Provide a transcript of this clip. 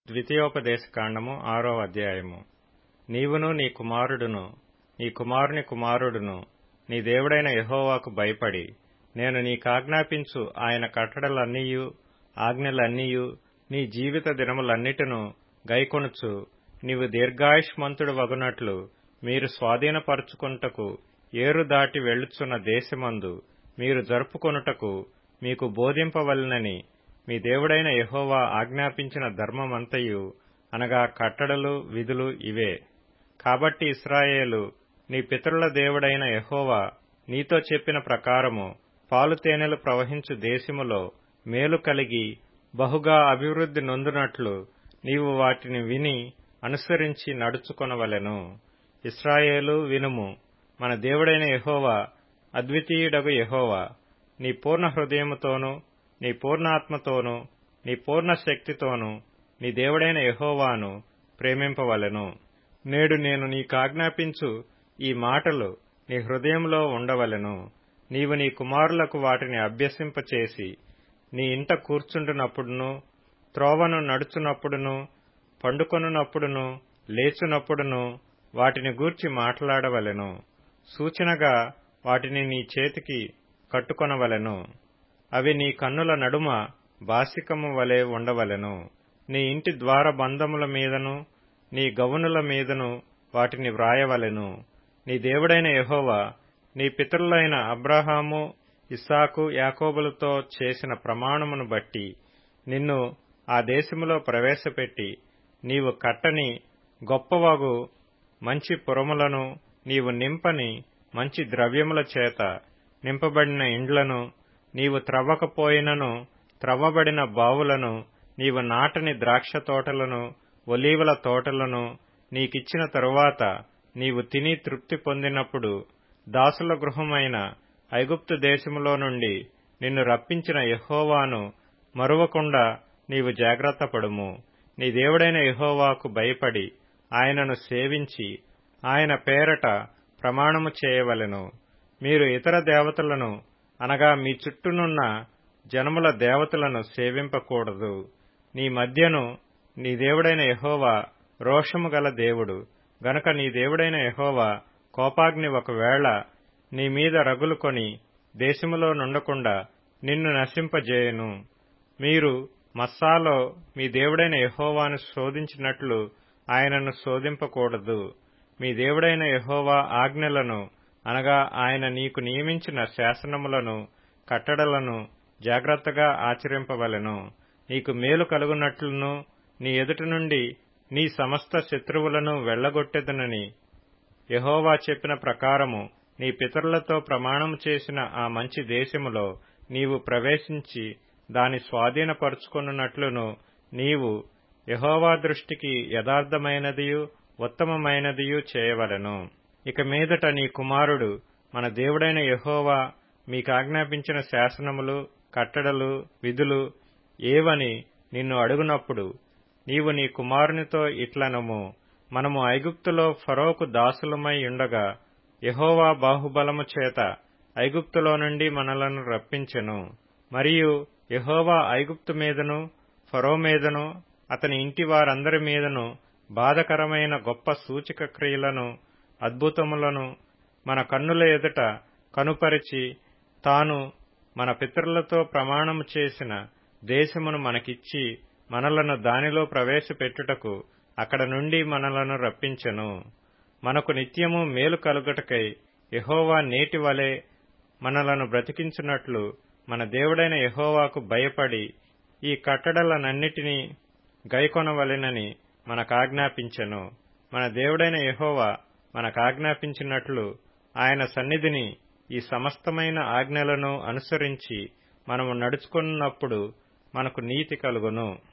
ద్వితీయోపదేశ కాండము ఆరో అధ్యాయము నీవును నీ కుమారుడును నీ కుమారుని కుమారుడును నీ దేవుడైన యెహోవాకు భయపడి నేను నీకాజ్ఞాపించు ఆయన కట్టడలన్నీయు ఆజ్ఞలన్నీయు నీ జీవిత దినములన్నిటిను గైకొనుచు నీవు దీర్ఘాయుష్మంతుడు వగునట్లు మీరు స్వాధీనపరచుకొనుటకు ఏరు దాటి వెళ్ళుచున్న దేశమందు మీరు జరుపుకొనుటకు మీకు బోధింపవలెనని మీ దేవుడైన యెహోవా ఆజ్ఞాపించిన ధర్మమంతయు అనగా కట్టడలు విధులు ఇవే కాబట్టి ఇస్రాయేలు నీ పితరుల దేవుడైన యెహోవా నీతో చెప్పిన ప్రకారము పాలు తేనెలు ప్రవహించు దేశములో మేలు కలిగి బహుగా అభివృద్ధి నొందునట్లు నీవు వాటిని విని అనుసరించి నడుచుకొనవలెను ఇస్రాయేలు వినుము మన దేవుడైన యెహోవా అద్వితీయుడగు యెహోవా నీ పూర్ణ హృదయముతోనూ నీ పూర్ణాత్మతోనూ నీ పూర్ణ శక్తితోనూ నీ దేవుడైన యెహోవాను ప్రేమింపవలెను నేడు నేను నీకాజ్ఞాపించు ఈ మాటలు నీ హృదయంలో ఉండవలెను నీవు నీ కుమారులకు వాటిని అభ్యసింపచేసి నీ ఇంట కూర్చుంటున్నప్పుడును త్రోవను నడుచునప్పుడును పండుకొనున్నప్పుడును లేచునప్పుడును వాటిని గూర్చి మాట్లాడవలెను సూచనగా వాటిని నీ చేతికి కట్టుకొనవలెను అవి నీ కన్నుల నడుమ బాసికము వలె ఉండవలెను నీ ఇంటి ద్వార బంధముల మీదను నీ గవునుల మీదను వాటిని వ్రాయవలెను నీ దేవుడైన యెహోవా నీ పితరులైన అబ్రహాము ఇస్సాకు యాకోబులతో చేసిన ప్రమాణమును బట్టి నిన్ను ఆ దేశములో ప్రవేశపెట్టి నీవు కట్టని గొప్పవగు మంచి పురములను నీవు నింపని మంచి ద్రవ్యముల చేత నింపబడిన ఇండ్లను నీవు త్రవ్వకపోయినను త్రవ్వబడిన బావులను నీవు నాటని ద్రాక్ష తోటలను ఒలీవల తోటలను నీకిచ్చిన తరువాత నీవు తిని తృప్తి పొందినప్పుడు దాసుల గృహమైన ఐగుప్తు దేశములో నుండి నిన్ను రప్పించిన యెహోవాను మరువకుండా నీవు జాగ్రత్తపడుము నీ దేవుడైన యెహోవాకు భయపడి ఆయనను సేవించి ఆయన పేరట ప్రమాణము చేయవలెను మీరు ఇతర దేవతలను అనగా మీ చుట్టూనున్న జనముల దేవతలను సేవింపకూడదు నీ మధ్యను నీ దేవుడైన యెహోవా రోషము గల దేవుడు గనుక నీ దేవుడైన యెహోవా కోపాగ్ని ఒకవేళ నీ మీద రగులుకొని దేశములో నుండకుండా నిన్ను నశింపజేయును మీరు మస్సాలో మీ దేవుడైన యెహోవాను శోధించినట్లు ఆయనను శోధింపకూడదు మీ దేవుడైన యెహోవా ఆజ్ఞలను అనగా ఆయన నీకు నియమించిన శాసనములను కట్టడలను జాగ్రత్తగా ఆచరింపవలెను నీకు మేలు కలుగునట్లును నీ ఎదుటి నుండి నీ సమస్త శత్రువులను వెళ్లగొట్టెదనని యహోవా చెప్పిన ప్రకారము నీ పితరులతో ప్రమాణము చేసిన ఆ మంచి దేశములో నీవు ప్రవేశించి దాని స్వాధీనపరుచుకొనున్నట్లును నీవు యహోవా దృష్టికి యథార్థమైనదియు ఉత్తమమైనదియు చేయవలెను ఇక మీదట నీ కుమారుడు మన దేవుడైన యహోవా మీకాజ్ఞాపించిన శాసనములు కట్టడలు విధులు ఏవని నిన్ను అడుగునప్పుడు నీవు నీ కుమారునితో ఇట్లనము మనము ఐగుప్తులో ఫరోకు దాసులమై ఉండగా యహోవా బాహుబలము చేత ఐగుప్తులో నుండి మనలను రప్పించెను మరియు యహోవా ఐగుప్తు మీదను ఫరో మీదను అతని ఇంటి వారందరి మీదను బాధకరమైన గొప్ప సూచక క్రియలను అద్భుతములను మన కన్నుల ఎదుట కనుపరిచి తాను మన పితరులతో ప్రమాణము చేసిన దేశమును మనకిచ్చి మనలను దానిలో ప్రవేశపెట్టుటకు అక్కడ నుండి మనలను రప్పించెను మనకు నిత్యము మేలు కలుగుటకై యహోవా నేటి వలె మనలను బ్రతికించున్నట్లు మన దేవుడైన యహోవాకు భయపడి ఈ కట్టడలనన్నిటినీ గైకొనవలెనని మనకాజ్ఞాపించెను మన దేవుడైన యహోవా మనకాజ్ఞాపించినట్లు ఆయన సన్నిధిని ఈ సమస్తమైన ఆజ్ఞలను అనుసరించి మనము నడుచుకున్నప్పుడు మనకు నీతి కలుగును